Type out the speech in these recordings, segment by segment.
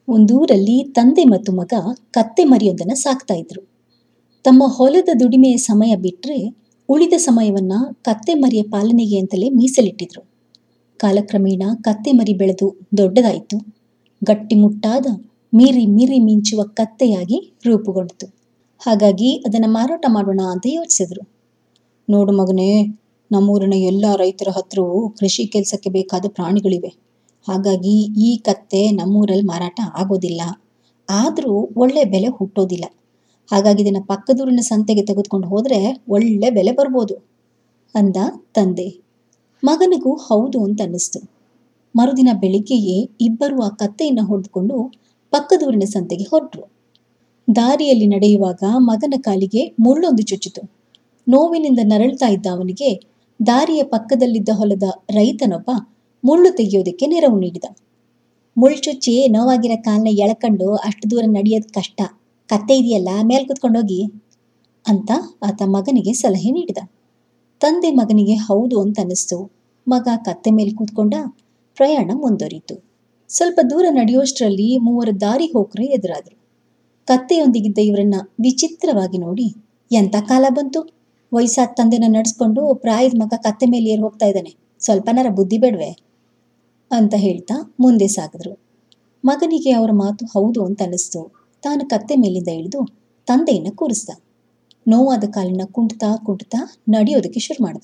ಒಂದೂರಲ್ಲಿ ತಂದೆ ಮತ್ತು ಮಗ ಕತ್ತೆ ಮರಿಯೊಂದನ್ನು ಸಾಕ್ತಾ ಇದ್ರು ತಮ್ಮ ಹೊಲದ ದುಡಿಮೆಯ ಸಮಯ ಬಿಟ್ಟರೆ ಉಳಿದ ಸಮಯವನ್ನ ಕತ್ತೆ ಮರಿಯ ಪಾಲನೆಗೆ ಅಂತಲೇ ಮೀಸಲಿಟ್ಟಿದ್ರು ಕಾಲಕ್ರಮೇಣ ಕತ್ತೆ ಮರಿ ಬೆಳೆದು ದೊಡ್ಡದಾಯಿತು ಗಟ್ಟಿಮುಟ್ಟಾದ ಮೀರಿ ಮೀರಿ ಮಿಂಚುವ ಕತ್ತೆಯಾಗಿ ರೂಪುಗೊಂಡಿತು ಹಾಗಾಗಿ ಅದನ್ನು ಮಾರಾಟ ಮಾಡೋಣ ಅಂತ ಯೋಚಿಸಿದ್ರು ನೋಡು ಮಗನೇ ನಮ್ಮೂರಿನ ಎಲ್ಲ ರೈತರ ಹತ್ರವೂ ಕೃಷಿ ಕೆಲಸಕ್ಕೆ ಬೇಕಾದ ಪ್ರಾಣಿಗಳಿವೆ ಹಾಗಾಗಿ ಈ ಕತ್ತೆ ನಮ್ಮೂರಲ್ಲಿ ಮಾರಾಟ ಆಗೋದಿಲ್ಲ ಆದರೂ ಒಳ್ಳೆ ಬೆಲೆ ಹುಟ್ಟೋದಿಲ್ಲ ಹಾಗಾಗಿ ಇದನ್ನು ಪಕ್ಕದೂರಿನ ಸಂತೆಗೆ ತೆಗೆದುಕೊಂಡು ಹೋದರೆ ಒಳ್ಳೆ ಬೆಲೆ ಬರ್ಬೋದು ಅಂದ ತಂದೆ ಮಗನಿಗೂ ಹೌದು ಅಂತ ಅನ್ನಿಸ್ತು ಮರುದಿನ ಬೆಳಿಗ್ಗೆಯೇ ಇಬ್ಬರು ಆ ಕತ್ತೆಯನ್ನು ಹೊಡೆದುಕೊಂಡು ಪಕ್ಕದೂರಿನ ಸಂತೆಗೆ ಹೊರಟರು ದಾರಿಯಲ್ಲಿ ನಡೆಯುವಾಗ ಮಗನ ಕಾಲಿಗೆ ಮುಳ್ಳೊಂದು ಚುಚ್ಚಿತು ನೋವಿನಿಂದ ನರಳ್ತಾ ಇದ್ದ ಅವನಿಗೆ ದಾರಿಯ ಪಕ್ಕದಲ್ಲಿದ್ದ ಹೊಲದ ರೈತನೊಬ್ಬ ಮುಳ್ಳು ತೆಗೆಯೋದಕ್ಕೆ ನೆರವು ನೀಡಿದ ಮುಳ್ಚುಚ್ಚಿ ನೋವಾಗಿರೋ ಕಾಲನ್ನ ಎಳ್ಕೊಂಡು ಅಷ್ಟು ದೂರ ನಡೆಯೋದು ಕಷ್ಟ ಕತ್ತೆ ಇದೆಯಲ್ಲ ಮೇಲ್ ಕುತ್ಕೊಂಡೋಗಿ ಅಂತ ಆತ ಮಗನಿಗೆ ಸಲಹೆ ನೀಡಿದ ತಂದೆ ಮಗನಿಗೆ ಹೌದು ಅಂತ ಅನ್ನಿಸ್ತು ಮಗ ಕತ್ತೆ ಮೇಲೆ ಕೂತ್ಕೊಂಡ ಪ್ರಯಾಣ ಮುಂದುವರಿಯಿತು ಸ್ವಲ್ಪ ದೂರ ನಡೆಯೋಷ್ಟರಲ್ಲಿ ಮೂವರು ದಾರಿ ಹೋಕರು ಎದುರಾದರು ಕತ್ತೆಯೊಂದಿಗಿದ್ದ ಇವರನ್ನ ವಿಚಿತ್ರವಾಗಿ ನೋಡಿ ಎಂಥ ಕಾಲ ಬಂತು ವಯಸ್ಸಾದ ತಂದೆನ ನಡೆಸ್ಕೊಂಡು ಪ್ರಾಯದ ಮಗ ಕತ್ತೆ ಮೇಲೆ ಏರ್ ಹೋಗ್ತಾ ಇದ್ದಾನೆ ಸ್ವಲ್ಪನಾರ ಬುದ್ಧಿ ಬೇಡವೆ ಅಂತ ಹೇಳ್ತಾ ಮುಂದೆ ಸಾಗಿದ್ರು ಮಗನಿಗೆ ಅವರ ಮಾತು ಹೌದು ಅಂತ ಅನ್ನಿಸ್ತು ತಾನು ಕತ್ತೆ ಮೇಲಿಂದ ಇಳಿದು ತಂದೆಯನ್ನ ಕೂರಿಸ್ದ ನೋವಾದ ಕಾಲಿನ ಕುಂಟ್ತಾ ಕುಂಟ್ತಾ ನಡೆಯೋದಕ್ಕೆ ಶುರು ಮಾಡ್ದ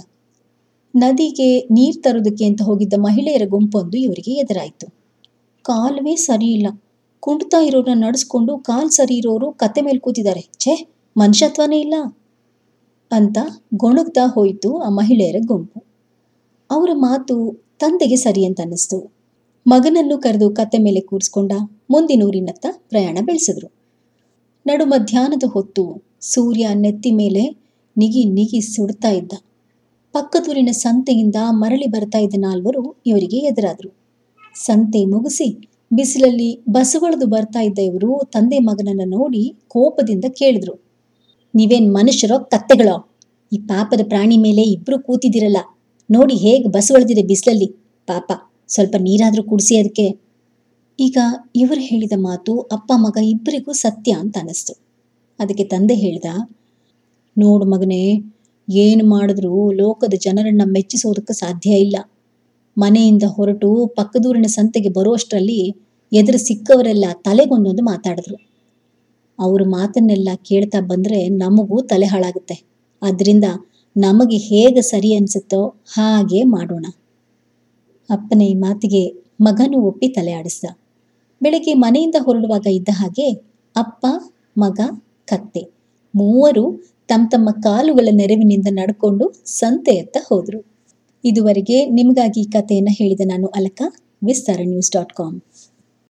ನದಿಗೆ ನೀರು ತರೋದಕ್ಕೆ ಅಂತ ಹೋಗಿದ್ದ ಮಹಿಳೆಯರ ಗುಂಪೊಂದು ಇವರಿಗೆ ಎದುರಾಯಿತು ಕಾಲುವೇ ಸರಿ ಇಲ್ಲ ಕುಂಟ್ತಾ ಇರೋರನ್ನ ನಡೆಸ್ಕೊಂಡು ಕಾಲ್ ಸರಿ ಇರೋರು ಕತ್ತೆ ಮೇಲೆ ಕೂತಿದ್ದಾರೆ ಛೇ ಮನುಷ್ಯತ್ವನೇ ಇಲ್ಲ ಅಂತ ಗೊಣಗ್ತಾ ಹೋಯಿತು ಆ ಮಹಿಳೆಯರ ಗುಂಪು ಅವರ ಮಾತು ತಂದೆಗೆ ಸರಿ ಅಂತ ಅನ್ನಿಸ್ತು ಮಗನನ್ನು ಕರೆದು ಕತ್ತೆ ಮೇಲೆ ಕೂರಿಸ್ಕೊಂಡ ಮುಂದಿನೂರಿನತ್ತ ಪ್ರಯಾಣ ಬೆಳೆಸಿದ್ರು ನಡು ಮಧ್ಯಾಹ್ನದ ಹೊತ್ತು ಸೂರ್ಯ ನೆತ್ತಿ ಮೇಲೆ ನಿಗಿ ನಿಗಿ ಸುಡ್ತಾ ಇದ್ದ ಪಕ್ಕದೂರಿನ ಸಂತೆಯಿಂದ ಮರಳಿ ಬರ್ತಾ ಇದ್ದ ನಾಲ್ವರು ಇವರಿಗೆ ಎದುರಾದರು ಸಂತೆ ಮುಗಿಸಿ ಬಿಸಿಲಲ್ಲಿ ಬಸವಳಿದು ಬರ್ತಾ ಇದ್ದ ಇವರು ತಂದೆ ಮಗನನ್ನ ನೋಡಿ ಕೋಪದಿಂದ ಕೇಳಿದ್ರು ನೀವೇನ್ ಮನುಷ್ಯರೋ ಕತ್ತೆಗಳೋ ಈ ಪಾಪದ ಪ್ರಾಣಿ ಮೇಲೆ ಇಬ್ರು ಕೂತಿದಿರಲ್ಲ ನೋಡಿ ಹೇಗೆ ಬಸವಳಿದಿದೆ ಬಿಸಿಲಲ್ಲಿ ಪಾಪ ಸ್ವಲ್ಪ ನೀರಾದ್ರೂ ಕುಡಿಸಿ ಅದಕ್ಕೆ ಈಗ ಇವರು ಹೇಳಿದ ಮಾತು ಅಪ್ಪ ಮಗ ಇಬ್ಬರಿಗೂ ಸತ್ಯ ಅಂತ ಅನ್ನಿಸ್ತು ಅದಕ್ಕೆ ತಂದೆ ಹೇಳ್ದ ನೋಡು ಮಗನೇ ಏನು ಮಾಡಿದ್ರೂ ಲೋಕದ ಜನರನ್ನ ಮೆಚ್ಚಿಸೋದಕ್ಕೆ ಸಾಧ್ಯ ಇಲ್ಲ ಮನೆಯಿಂದ ಹೊರಟು ಪಕ್ಕದೂರಿನ ಸಂತೆಗೆ ಬರುವಷ್ಟರಲ್ಲಿ ಎದುರು ಸಿಕ್ಕವರೆಲ್ಲ ತಲೆಗೊಂದೊಂದು ಮಾತಾಡಿದ್ರು ಅವ್ರ ಮಾತನ್ನೆಲ್ಲ ಕೇಳ್ತಾ ಬಂದರೆ ನಮಗೂ ತಲೆ ಹಾಳಾಗುತ್ತೆ ಆದ್ದರಿಂದ ನಮಗೆ ಹೇಗೆ ಸರಿ ಅನಿಸುತ್ತೋ ಹಾಗೆ ಮಾಡೋಣ ಅಪ್ಪನ ಈ ಮಾತಿಗೆ ಮಗನೂ ಒಪ್ಪಿ ತಲೆ ಆಡಿಸ್ದ ಬೆಳಗ್ಗೆ ಮನೆಯಿಂದ ಹೊರಡುವಾಗ ಇದ್ದ ಹಾಗೆ ಅಪ್ಪ ಮಗ ಕತ್ತೆ ಮೂವರು ತಮ್ಮ ತಮ್ಮ ಕಾಲುಗಳ ನೆರವಿನಿಂದ ನಡ್ಕೊಂಡು ಸಂತೆಯತ್ತ ಹೋದರು ಇದುವರೆಗೆ ನಿಮಗಾಗಿ ಈ ಕಥೆಯನ್ನು ಹೇಳಿದ ನಾನು Alaka Vistara news dot com